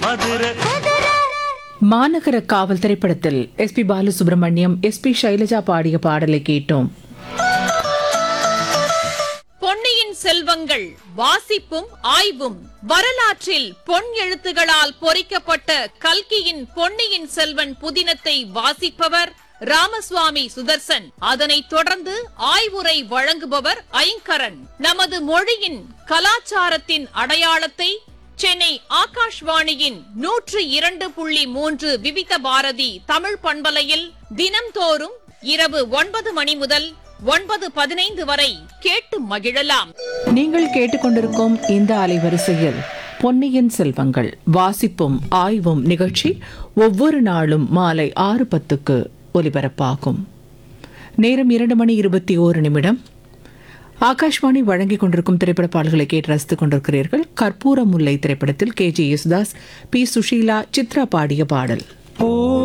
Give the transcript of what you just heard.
மதுரை மாநகர காவல் திரைப்படத்தில் S P Balasubrahmanyam S P Sailaja பாடிய பாடலை கேட்டோம் பொன்னியின் செல்வங்கள் வாசிப்பும் ஆய்வும் வரலாற்றில் பொன் எழுத்துகளால் பொறிக்கப்பட்ட கல்கியின் பொன்னியின் செல்வன் புதினத்தை வாசிப்பவர் ராமசுவாமி சுதர்சன் அதனைத் தொடர்ந்து ஆய்வுரை வழங்குபவர் ஐங்கரன் நமது மொழியின் கலாச்சாரத்தின் அடையாளத்தை சென்னை ஆகாஷ்வாணியின் நூற்று இரண்டு புள்ளி மூன்று விவித பாரதி தமிழ் பண்பலையில் தினம்தோறும் இரவு ஒன்பது மணி முதல் ஒன்பது பதினைந்து வரை கேட்டு மகிழலாம் நீங்கள் கேட்டுக்கொண்டிருக்கும் இந்த அலைவரிசையில் பொன்னியின் செல்வங்கள் வாசிப்பும் ஆய்வும் நிகழ்ச்சி ஒவ்வொரு நாளும் மாலை ஆறு பத்துக்கு ஒலிபரப்பாகும் நேரம் இரண்டு மணி இருபத்தி ஓரு நிமிடம் ஆகாஷ்வாணி வழங்கிக் கொண்டிருக்கும் திரைப்பட பாடல்களை கேட்டு ரசித்துக் கொண்டிருக்கிறீர்கள் கற்பூர முல்லை திரைப்படத்தில் K G Yesudas P Susheela Chithra பாடிய பாடல்